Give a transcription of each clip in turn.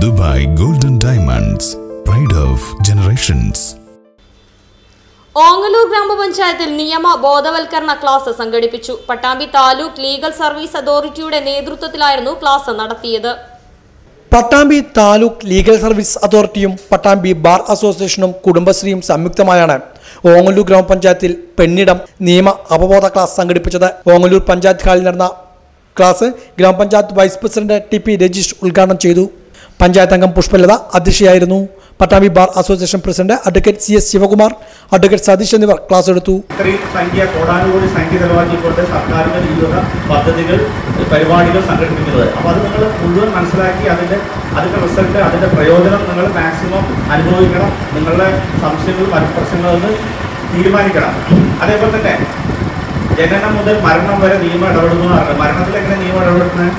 Dubai golden diamonds pride of generations Ongallur ഗ്രാമപഞ്ചായത്തിൽ നിയമ ബോധവൽക്കരണ ക്ലാസ് സംഘടിപ്പിച്ചു പട്ടാമ്പി താലൂക്ക് ലീഗൽ സർവീസ് അതോറിറ്റിയുടെ നേതൃത്വത്തിലായിരുന്നു ക്ലാസ് നടത്തിയത് പട്ടാമ്പി താലൂക്ക് ലീഗൽ സർവീസ് അതോറിറ്റിയും പട്ടാമ്പി ബാർ അസോസിയേഷനും കുടുംബശ്രീയും സംയുക്തമായാണ് ഓങ്ങല്ലൂർ ഗ്രാമപഞ്ചായത്തിൽ പെണ്ണിടം നിയമ അവബോധ ക്ലാസ് സംഘടിപ്പിച്ചത് ഓങ്ങല്ലൂർ പഞ്ചായത്ത് ഹാളിൽ നടന്ന ക്ലാസ് ഗ്രാമപഞ്ചായത്ത് vice president T P Rajeesh ഉദ്ഘാടനം ചെയ്തു പഞ്ചായത്ത് അംഗം പുഷ്പലത അധ്യക്ഷയായിരുന്നു Pattambi bar association president advocate C S Sivakumar advocate Satheesh എന്നിവർ ക്ലാസ് എടുത്തു ഇത്രയും സംഖ്യ കോടാനുകൂടി സംഖ്യ ചെലവാക്കിക്കൊണ്ട് സർക്കാരിന്റെ വിവിധ പദ്ധതികൾ പരിപാടികൾ സംഘടിപ്പിക്കുന്നത് അപ്പോൾ അത് നിങ്ങൾ മുഴുവൻ മനസ്സിലാക്കി അതിന്റെ അതിന്റെ റിസൾട്ട് അതിന്റെ പ്രയോജനം നിങ്ങൾ മാക്സിമം അനുഭവിക്കണം നിങ്ങളുടെ സംശയങ്ങൾ പ്രശ്നങ്ങളൊന്ന് തീരുമാനിക്കണം അതേപോലെ തന്നെ ജനനം മുതൽ മരണം വരെ നിയമം ഇടപെടുന്നു എന്ന് പറഞ്ഞു മരണത്തിൽ എങ്ങനെ നിയമം ഇടപെടുന്നത്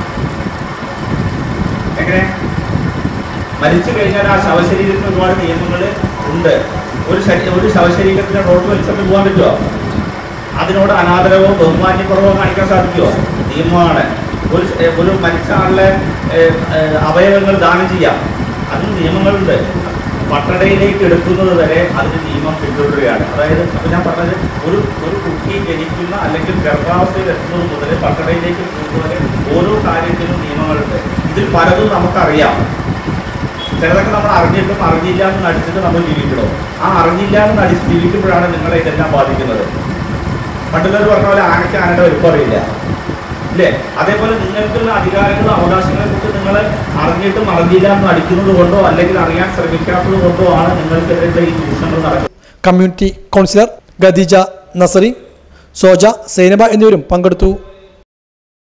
എങ്ങനെ മരിച്ചു കഴിഞ്ഞാൽ ആ ശവശരീരത്തിന് ഒരുപാട് നിയമങ്ങൾ ഉണ്ട് ഒരു ശരീ ഒരു ശവശരീരത്തിന് റോഡ് വലിച്ചപ്പോൾ പോകാൻ പറ്റുമോ അതിനോട് അനാദരവോ ബഹുമാന്യക്കുറവോ കാണിക്കാൻ സാധിക്കുമോ നിയമമാണ് ഒരു ശ- ഒരു മരിച്ച ആളുടെ ഏഹ്, ഏഹ്, അവയവങ്ങൾ ദാനം ചെയ്യാം അതിന് നിയമങ്ങളുണ്ട് പട്ടടയിലേക്ക് എടുക്കുന്നത് വരെ അതിന് നിയമം പിന്തുടരുകയാണ് അതായത് അപ്പോൾ ഞാൻ പറഞ്ഞത് ഒരു ഒരു കുട്ടി ജനിക്കുന്ന അല്ലെങ്കിൽ ഗർഭാവസ്ഥയിൽ എത്തുന്നത് മുതൽ പട്ടടയിലേക്ക് പോകുന്നവരെ ഓരോ കാര്യത്തിനും നിയമങ്ങളുണ്ട് ഇതിൽ പലതും നമുക്കറിയാം ചിലതൊക്കെ നമ്മൾ അറിഞ്ഞിട്ടും അറിഞ്ഞില്ല എന്ന് നടിച്ചിട്ട് നമ്മൾ ജീവിക്കണോ ആ അറിഞ്ഞില്ല എന്ന് നടിച്ച് ജീവിക്കുമ്പോഴാണ് നിങ്ങളെ ഇതെല്ലാം ബാധിക്കുന്നത് പണ്ടുള്ളവർ പറഞ്ഞ പോലെ ആനയ്ക്ക് ആനയുടെ വലുപ്പം അറിയില്ല ഇല്ലേ അതേപോലെ നിങ്ങൾക്കുള്ള അധികാരങ്ങളും അവകാശങ്ങളെ കുറിച്ച് നിങ്ങൾ അറിഞ്ഞിട്ടും അറിഞ്ഞില്ല എന്ന് നടിക്കുന്നത് കൊണ്ടോ അല്ലെങ്കിൽ അറിയാൻ ശ്രമിക്കാത്തത് കൊണ്ടോ ആണ് നിങ്ങൾക്കെതിരെ ഈ ചൂഷണങ്ങൾ നടക്കുന്നത് കമ്മ്യൂണിറ്റി കൗൺസിലർ ഖദീജ നസറി സോജ സൈനബ എന്നിവരും പങ്കെടുത്തു